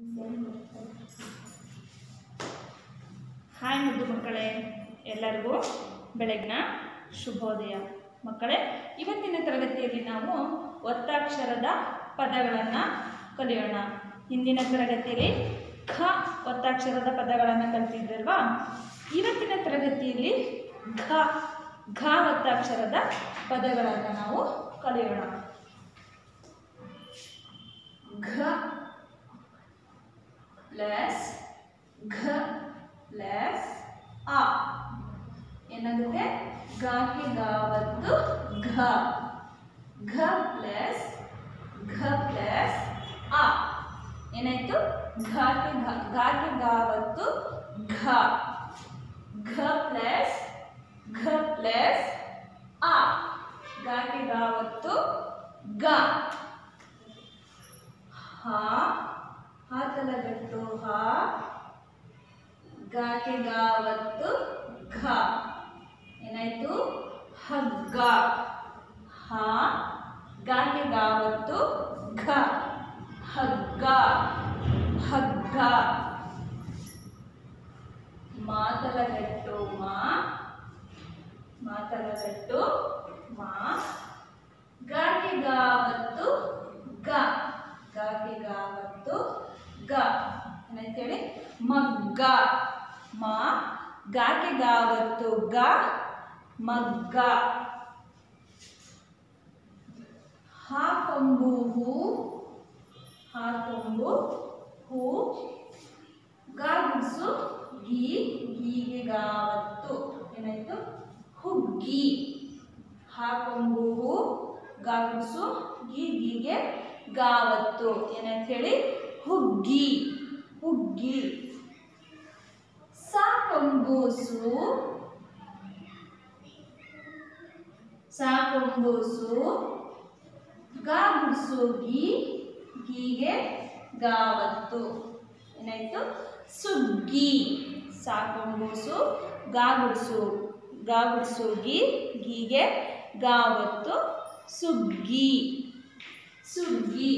hi ಮುದ್ದು ಮಕ್ಕಳೇ ಎಲ್ಲರಿಗೂ ಬೆಳಗಿನ ಶುಭೋದಯ ಮಕ್ಕಳೇ ಇವತ್ತಿನ ತರಗತಿಯಲ್ಲಿ ನಾವು ಒತ್ತಾಕ್ಷರದ ಪದಗಳನ್ನು ಕಲಿಯೋಣ ಹಿಂದಿನ ತರಗತಿಯಲ್ಲಿ ಖ ಒತ್ತಾಕ್ಷರದ ಪದಗಳನ್ನು ಕಲಿತಿದ್ದಲ್ವಾ ಇವತ್ತಿನ ತರಗತಿಯಲ್ಲಿ ಘ ಘ ಒತ್ತಾಕ್ಷರದ ಪದಗಳನ್ನು ನಾವು ಕಲಿಯೋಣ ಘ ಪ್ಲಸ್ ಘ ಪ್ಲಸ್ ಆ ಏನಾಗುತ್ತೆ ಗಾಗೆ ಗಾವತ್ತು ಘ ಘ ಪ್ಲಸ್ ಘ ಪ್ಲಸ್ ಆ ಏನಾಯ್ತು ಘಾಗೆ ಘ ಗಾಗೆ ಗಾವತ್ತು ಘ ಘ ಪ್ಲಸ್ ಘ ಪ್ಲಸ್ ಆ ಗಾಗೆ ಗಾವತ್ತು ಗ ಹ ಹ ತಲಗಟ್ಟು ಹ ಗಾಗೆ ಗಾವತ್ತು ಘ ಏನಾಯ್ತು ಹಗ್ಗ ಹ ಗಾಗೆ ಗಾವತ್ತು ಘ ಹಗ್ಗ ಹಗ್ಗ ಮಾತಲಗಟ್ಟು ಮಾ ಮಾತಲಗಟ್ಟು ಮಾ ಗಾಗೆ ಗಾವತ್ತು ಗ ಗಾಗೆ ಗಾವತ್ತು ಗ ಏನಂತೇಳಿ ಮಗ್ಗ ಮ ಗಾಗೆ ಗಾವತ್ತು ಗ ಮಗ್ಗ ಹಾಕೊಂಬು ಹೂ ಹಾಕೊಂಬು ಹೂ ಗಾಗುಡ್ಸು ಗಿ ಗೀಗೆ ಗಾವತ್ತು ಏನಾಯ್ತು ಹುಗ್ಗಿ ಹಾಕೊಂಬು ಹೂ ಗಾಗುಡ್ಸು ಗಿ ಗೀಗೆ ಗಾವತ್ತು ಏನಂತ ಹೇಳಿ ಹುಗ್ಗಿ ಹುಗ್ಗಿ ಸಾಕೊಂಬೂಸು ಸಾಕೊಂಬೂಸು ಗಾಗುಡ್ಸು ಗಿ ಗೀಗೆ ಗಾವತ್ತು ಏನಾಯ್ತು ಸುಗ್ಗಿ ಸಾಕೊಂಬೂಸು ಗಾಗುಡ್ಸು ಗಾಗುಡ್ಸು ಗಿ ಗೀಗೆ ಗಾವತ್ತು ಸುಗ್ಗಿ ಸುಗ್ಗಿ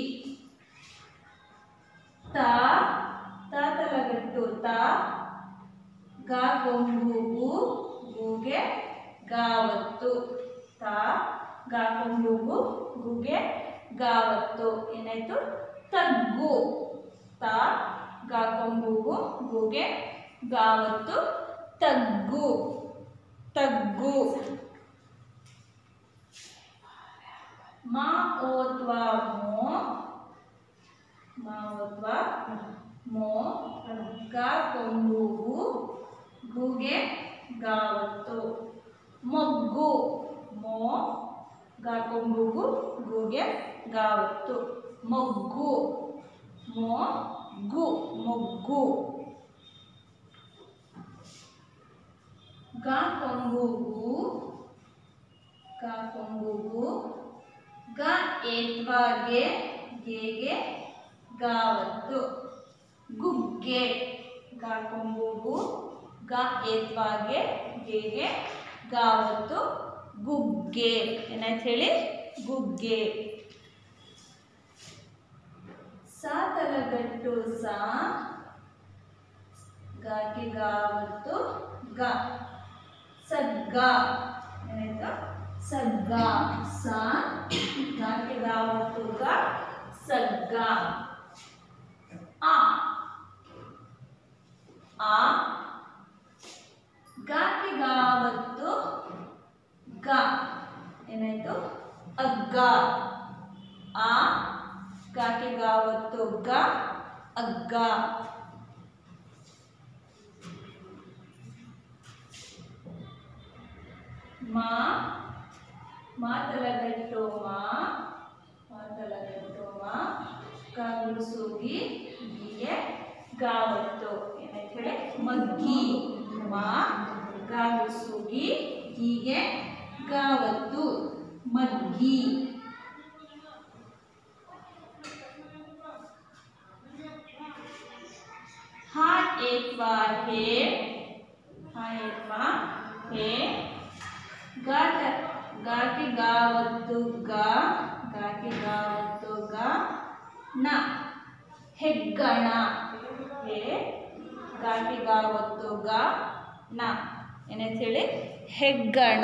ತ ತ ತಲಗಟ್ಟು ತ ಗಾ ಕೊಂಬು ಗು ಗೂಗೆ ಗಾವತ್ತು ತ ಗಾ ಕೊಂಬು ಗು ಗೂಗೆ ಗಾವತ್ತು ಏನಾಯ್ತು ತಗ್ಗು ತ ಗಾ ಕೊಂಬು ಗು ಗೂಗೆ ಗಾವತ್ತು ತಗ್ಗು ತಗ್ಗು ಮಾ ಓದ್ವಾ ಮೋ ಮಾ ಓದ್ವಾ ಮೋ ಗಾ ಕೊಂಬುಗು ಗುಗೆ ಗಾವತ್ತು ಮೊಗ್ಗು ಮೋ ಗಾ ಕೊಂಬುಗು ಗುಗೆ ಗಾವತ್ತು ಮೊಗ್ಗು ಮೋ ಗು ಮೊಗ್ಗು ಗಾ ಕೊಂಬುಗು ಗಾ ಕೊಂಬುಗು ಗ ಏತ್ವಾಗೆ ಗೇಗೆ ಗಾವತ್ತು ಗುಗ್ಗೆ ಗಾ ಕೊಂಬುಗು ಗ ಏತ್ವಾಗೆ ಗೇಗೆ ಗಾವತ್ತು ಗುಗ್ಗೆ ಏನಾಯ್ತು ಹೇಳಿ ಗುಗ್ಗೆ ಸಾ ತಲಗಟ್ಟು ಸಾ ಗಾಗೆ ಗಾವತ್ತು ಗ ಸಗ್ಗ ಏನಾಯ್ತು ಸಗ್ಗ ಸ ಗಾಗೆ ಗಾವತ್ತು ಗ ಸಗ್ಗ ಆ ಆ ಗಾಗೆ ಗಾವತ್ತು ಗ ಏನಾಯ್ತು ಅಗ್ಗ ಆ ಗಾಗೆ ಗಾವತ್ತು ಗ ಅಗ್ಗ ಮಾ ಮಾತಲಗಟ್ಟು ಮಾ ಮಾತಲಗಟ್ಟು ಮಾ ಕಾಗುಡಿಸೋಗಿ ಗೀಗೆ ಗಾವತ್ತು ಏನಂತ ಹೇಳಿ ಮಗ್ಗಿ ಮಾ ಗಾಗುಡಿಸೋಗಿ ಗೀಗೆ ಗಾವತ್ತು ಮಗ್ಗಿ ಹಾ ಏತ್ವಾ ಹೇ ಹಾ ಏತ್ವಾ ಹೇ ಗಾಟ ಗಾಟಿ ಗಾವತ್ತು ಗ ಗಾಟಿ ಗಾವತ್ತು ಗ ನ ಹೆಗ್ಗಣ ಹೇ ಗಾಟಿ ಗಾ ಒತ್ತು ಗ ನ ಏನಂತ ಹೇಳಿ ಹೆಗ್ಗಣ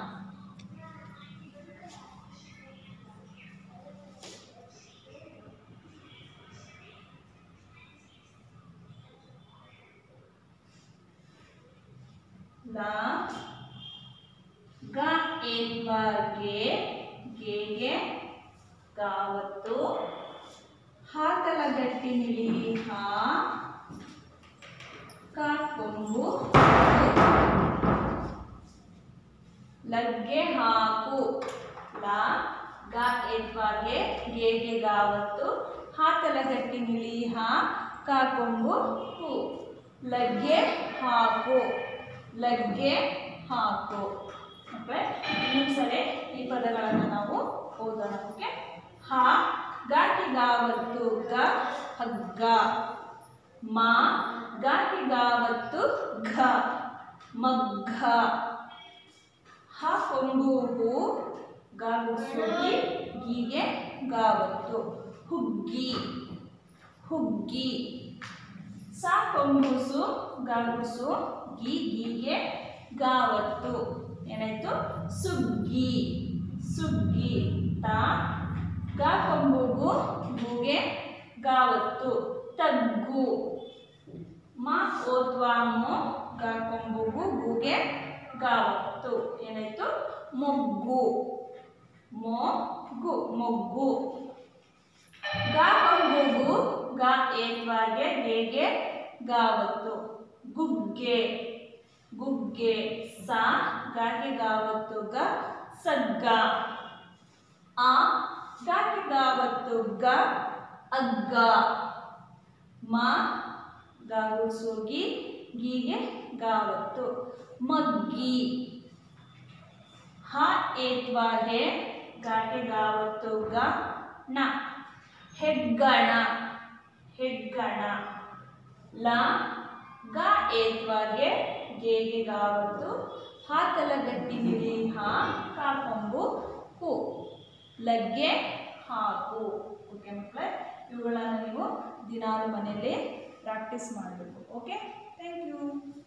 ಲ ಗ ಎನ್ನುವ ಗೆ ಗೆಗೆ ಗಾವತ್ತು ಹಾತಲ ಗಟ್ಟಿ ನಿಳಿ ಹಾ ಕ ಕೊಂಬು ಲಗ್ಗೆ ಹಾಕು ಲ ಗ ಎದ್ವಾಗೆ ಗೆಗೆ ಗಾವತ್ತು ಹಾತಲ ಗಟ್ಟಿ ನಿಳಿ ಹಾ ಕ ಕೊಂಬು ಹೂ ಲಗ್ಗೆ ಹಾಕು ಲಗ್ಗೆ ಹಾಕು ಮತ್ತೆ ಇನ್ನೊಂದ್ಸರಿ ಈ ಪದಗಳನ್ನು ನಾವು ಓದೋಣ ಓಕೆ ಹ ಗಾಟಿಗಾವತ್ತು ಗ ಹಗ್ಗ ಮ ಗಾಟಿಗಾವತ್ತು ಘ ಮಗ್ಗ ಹ ಕೊಂಬು ಹೂ ಗಾಗುಸೋಗಿ ಗೀಗೆ ಗಾವತ್ತು ಹುಗ್ಗಿ ಹುಗ್ಗಿ ಸ ಕೊಂಬುಸು ಗಾಗುಸು ಗಿ ಗೀಗೆ ಗಾವತ್ತು ಏನಾಯ್ತು ಸುಗ್ಗಿ ಸುಗ್ಗಿ ತ ಗ ಕೊಂಬುಗು ಗೂಗೆ ಗಾವತ್ತು ತಗ್ಗು ಮ ಓದ್ವಾಮು ಗ ಕೊಂಬುಗು ಗೂಗೆ ಗಾವತ್ತು ಏನಾಯ್ತು ಮೊಗ್ಗು ಮೊಗ್ಗು ಮೊಗ್ಗು ಗ ಕೊಂಬುಗು ಗ ಏತ್ವಾಗೆ ಗೆಗೆ ಗಾವತ್ತು ಗುಗ್ಗೆ ಗುಗ್ಗೆ ಸ ಗಾಗೆ ಗಾವತ್ತು ಗ ಸಗ್ಗ ಆ ಗಾಗೆ ಗಾವತ್ತು ಗ ಅಗ್ಗ ಮ ಗಾಗುಸೋಗಿ ಗೀಗೆ ಗಾವತ್ತು ಮಗ್ಗಿ ಹ ಏತ್ವಾಗೆ ಗಾಗೆ ಗಾವತ್ತು ಗ ನ ಹೆಗ್ಗಣ ಹೆಗ್ಗಣ ಲ ಗ ಏತ್ವಾಗೆ ಗೇಗೆ ಗಾವತ್ತು ಹಾತಲ ಗಟ್ಟಿ ನಿಳಿ ಹಾ ಕಾಕೊಂಬು ಹೂ ಲಗ್ಗೆ ಹಾಕು ಓಕೆ ಮಕ್ಕಳೇ ಇವುಗಳನ್ನು ನೀವು ದಿನಾಲು ಮನೆಯಲ್ಲಿ ಪ್ರಾಕ್ಟೀಸ್ ಮಾಡಬೇಕು ಓಕೆ ಥ್ಯಾಂಕ್ ಯು